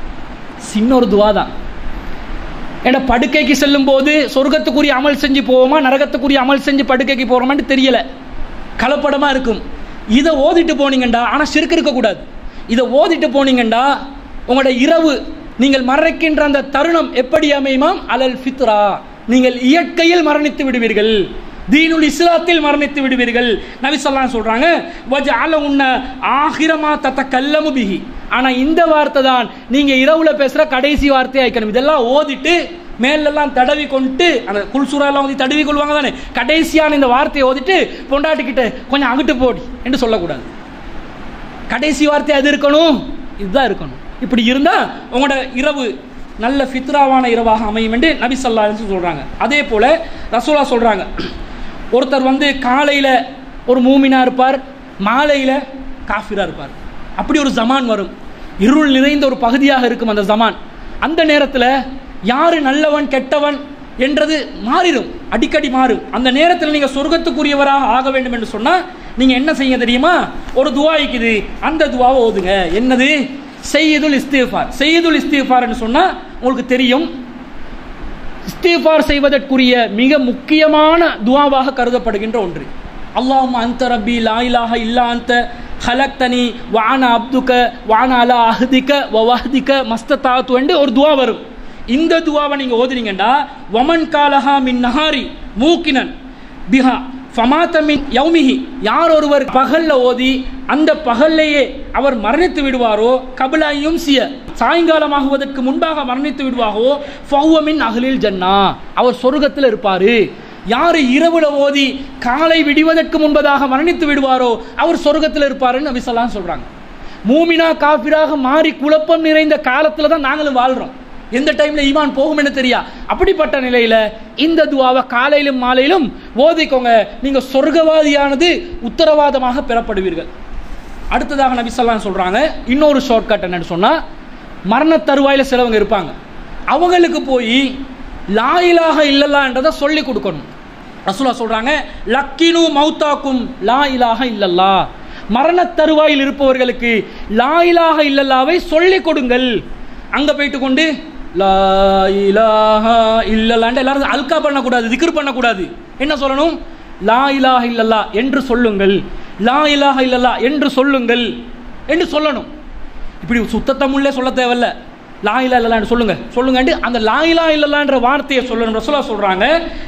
சின்ன ஒரு துவா தான் ஏன்னா படுக்கைக்கு செல்லும் போது சொர்க்கத்துக்குரிய அமல் செஞ்சு போவோமா நரகத்துக்குரிய அமல் செஞ்சு படுக்கைக்கு போகிறோமான்னு தெரியல கலப்படமாக இருக்கும் இதை ஓதிட்டு போனீங்கண்டா ஆனால் சிறுக்கு இருக்கக்கூடாது இதை ஓதிட்டு போனீங்கண்டா உங்களோட இரவு நீங்கள் மரணிக்கின்ற அந்த தருணம் எப்படி அமையுமாம் அலல் ஃபித்ரா நீங்கள் இயற்கையில் மரணித்து விடுவீர்கள் தீனுல் இஸ்லாத்தில் மரணித்து விடுவீர்கள் நபி ஸல்லல்லாஹு சொல்றாங்க வஜ அல உன்ன ஆகிரமா தத்த கல்லமு பிஹி ஆனா இந்த வார்த்தை தான் நீங்க இரவுல பேசுற கடைசி வார்த்தையா இருக்கணும் இதெல்லாம் ஓதிட்டு மேலெல்லாம் தடவி கொண்டு அந்த குல்சுராலாம் ஓதி தடவி கொள்வாங்க தானே கடைசியான இந்த வார்த்தையை ஓதிட்டு பொண்டாட்டிக்கிட்ட கொஞ்சம் அங்கிட்டு போடி என்று சொல்லக்கூடாது கடைசி வார்த்தை அது இருக்கணும் இதுதான் இருக்கணும் இப்படி இருந்தா உங்களோட இரவு நல்ல ஃபித்ராவான இரவாக அமையும் என்று நபி ஸல்லல்லாஹு அலைஹி வஸல்லம் சொல்றாங்க அதே போல ரசூலா சொல்றாங்க ஒருத்தர் வந்து காலையில ஒரு மூமினா இருப்பார் மாலையில காஃபிரா இருப்பார் அப்படி ஒரு ஜமான் வரும் இருள் நிறைந்த ஒரு பகுதியாக இருக்கும் அந்த ஜமான் அந்த நேரத்தில் யாரு நல்லவன் கெட்டவன் என்றது மாறிடும் அடிக்கடி மாறும் அந்த நேரத்தில் நீங்கள் சொர்க்கத்துக்குரியவராக ஆக வேண்டும் என்று சொன்னால் நீங்கள் என்ன செய்ய தெரியுமா ஒரு துவா இருக்குது அந்த துவாவை ஓதுங்க என்னது செய்யுதுல் இஸ்திஃபார் செய்யுதுல் இஸ்திஃபார்னு சொன்னால் உங்களுக்கு தெரியும் இஸ்திஃபார் செய்வதற்குரிய மிக முக்கியமான துவாவாக கருதப்படுகின்ற ஒன்று அல்லாஹும் அந்த ரப்பி லா இலாஹ இல்லா அந்த ஹலக்தனி வான அப்துக வான அலா அஹ்திக வவஹ்திக மஸ்ததாத்து என்று ஒரு துவா வரும் இந்த துவாவை நீங்க ஓதுனீங்கண்டா வமன் காலஹா மின் நஹாரி மூக்கினன் பிஹா ஃபமாத்த மின் யௌமிஹி யார் ஒருவர் பகல்ல ஓதி அந்த பகல்லையே அவர் மரணித்து விடுவாரோ கபிலாயும் சிய சாயங்காலமாகுவதற்கு முன்பாக மரணித்து விடுவாரோ ஃபௌவமின் அகலில் ஜன்னா அவர் சொர்க்கத்தில் இருப்பாரு யார் இரவுல ஓதி காலை விடிவதற்கு முன்பதாக மரணித்து விடுவாரோ அவர் சொர்க்கத்தில் இருப்பாருன்னு நபி ஸல்லல்லாஹு சொல்றாங்க மூமினா காஃபிராக மாறி குழப்பம் நிறைந்த காலத்துல தான் நாங்களும் வாழ்றோம் எந்த டைம்ல ஈமான் போகும் என்று தெரியா அப்படிப்பட்ட நிலையில இந்த துவாவை காலையிலும் மாலையிலும் ஓதிக்கோங்க நீங்க சொர்க்கவாதியானது உத்தரவாதமாக பெறப்படுவீர்கள் அடுத்ததாக நபி ஸல்லல்லாஹு சொல்றாங்க இன்னொரு ஷார்ட்கட் என்னன்னு சொன்னா மரண தருவாயில சிலவங்க இருப்பாங்க அவங்களுக்கு போய் லாயிலாக இல்லல்லான்றதை சொல்லி கொடுக்கணும் ரசூலா சொல்றாங்க லக்கினு மௌத்தாக்கும் லா இலாஹ இல்லல்லா மரண தருவாயில் இருப்பவர்களுக்கு லா இலாஹ இல்லல்லாவை சொல்லி கொடுங்கள் அங்க போயிட்டு கொண்டு லா இலாஹ இல்லல்லான்னு எல்லாரும் அல்கா பண்ணக்கூடாது திக்ர் பண்ணக்கூடாது என்ன சொல்லணும் லா இலாஹ இல்லல்லா என்று சொல்லுங்கள் லா இலாஹ இல்லல்லா என்று சொல்லுங்கள் என்று சொல்லணும் இப்படி சுத்த தமிழ்ல சொல்ல தேவையில்ல லா இலா இல்லலான்னு சொல்லுங்க சொல்லுங்கன்ட்டு அந்த லா இலா இல்லலான்ற வார்த்தையை சொல்லணும் ரசூலா சொல்றாங்க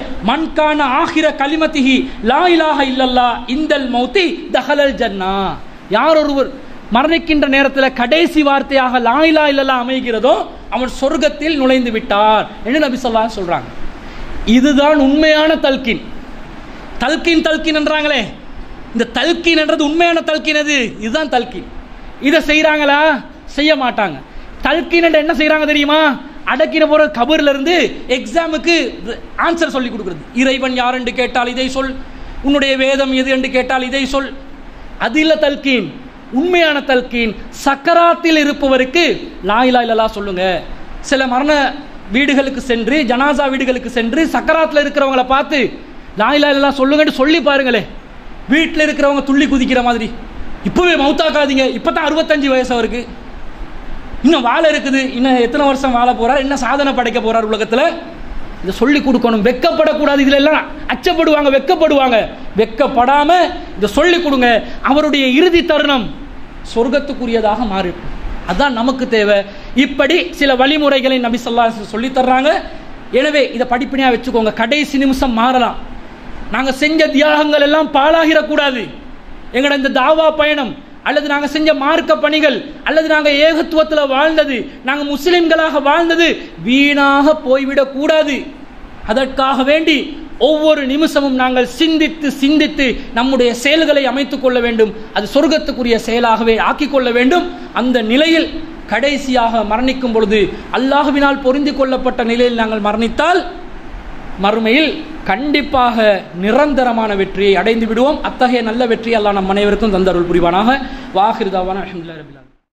மண்கான ஆகிர கலிமத்திஹி லா இலாஹ இல்லல்லா இந்தல் மௌத்தி தஹலல் ஜன்னா யார் ஒருவர் மரணிக்கின்ற நேரத்தில் கடைசி வார்த்தையாக லா இலா இல்லல்லா அமைகிறதோ அவன் சொர்க்கத்தில் நுழைந்து விட்டார் என்று நபி சொல்லா சொல்றாங்க இதுதான் உண்மையான தல்கின் தல்கின் தல்கின் என்றாங்களே இந்த தல்கின் என்றது உண்மையான தல்கின் அது இதுதான் தல்கின் இதை செய்கிறாங்களா செய்ய மாட்டாங்க தல்கின் என்று என்ன செய்கிறாங்க தெரியுமா அடக்கின போற கபர்ல இருந்து எக்ஸாமுக்கு ஆன்சர் சொல்லி கொடுக்குறது இறைவன் யார் என்று கேட்டால் இதை சொல் உன்னுடைய வேதம் எது என்று கேட்டால் இதை சொல் அது இல்ல தல்கீன் உண்மையான தல்கீன் சக்கராத்தில் இருப்பவருக்கு லாயிலா இல்லலா சொல்லுங்க சில மரண வீடுகளுக்கு சென்று ஜனாசா வீடுகளுக்கு சென்று சக்கராத்தில் இருக்கிறவங்கள பார்த்து லாயிலா எல்லாம் சொல்லுங்கன்னு சொல்லி பாருங்களேன் வீட்டில் இருக்கிறவங்க துள்ளி குதிக்கிற மாதிரி இப்போவே மவுத்தாக்காதீங்க இப்போ தான் அறுபத்தஞ்சு வயசு அவருக்கு இன்னும் வாழ இருக்குது இன்னும் எத்தனை வருஷம் வாழ போறார் என்ன சாதனை படைக்க போறார் உலகத்தில் இதை சொல்லி கொடுக்கணும் வெக்கப்படக்கூடாது இதுல எல்லாம் அச்சப்படுவாங்க வெக்கப்படுவாங்க வெக்கப்படாம இதை சொல்லி கொடுங்க அவருடைய இறுதி தருணம் சொர்க்கத்துக்குரியதாக மாறி அதான் நமக்கு தேவை இப்படி சில வழிமுறைகளை நபி சொல்லா சொல்லி தர்றாங்க எனவே இதை படிப்பினையாக வச்சுக்கோங்க கடைசி நிமிஷம் மாறலாம் நாங்கள் செஞ்ச தியாகங்கள் எல்லாம் பாழாகிடக்கூடாது எங்களோட இந்த தாவா பயணம் அல்லது நாங்கள் செஞ்ச மார்க்க பணிகள் அல்லது நாங்கள் ஏகத்துவத்தில் வாழ்ந்தது நாங்கள் முஸ்லிம்களாக வாழ்ந்தது வீணாக போய்விடக் கூடாது அதற்காக வேண்டி ஒவ்வொரு நிமிஷமும் நாங்கள் சிந்தித்து சிந்தித்து நம்முடைய செயல்களை அமைத்துக் கொள்ள வேண்டும் அது சொர்க்கத்துக்குரிய செயலாகவே ஆக்கிக் கொள்ள வேண்டும் அந்த நிலையில் கடைசியாக மரணிக்கும் பொழுது அல்லாஹுவினால் பொருந்தி கொள்ளப்பட்ட நிலையில் நாங்கள் மரணித்தால் மறுமையில் கண்டிப்பாக நிரந்தரமான வெற்றியை அடைந்து விடுவோம் அத்தகைய நல்ல வெற்றி அல்லாஹ் நம் அனைவருக்கும் தந்தருள் புரிவானாக வாஹிருதாவான அஹமதுல்லா ரபிலா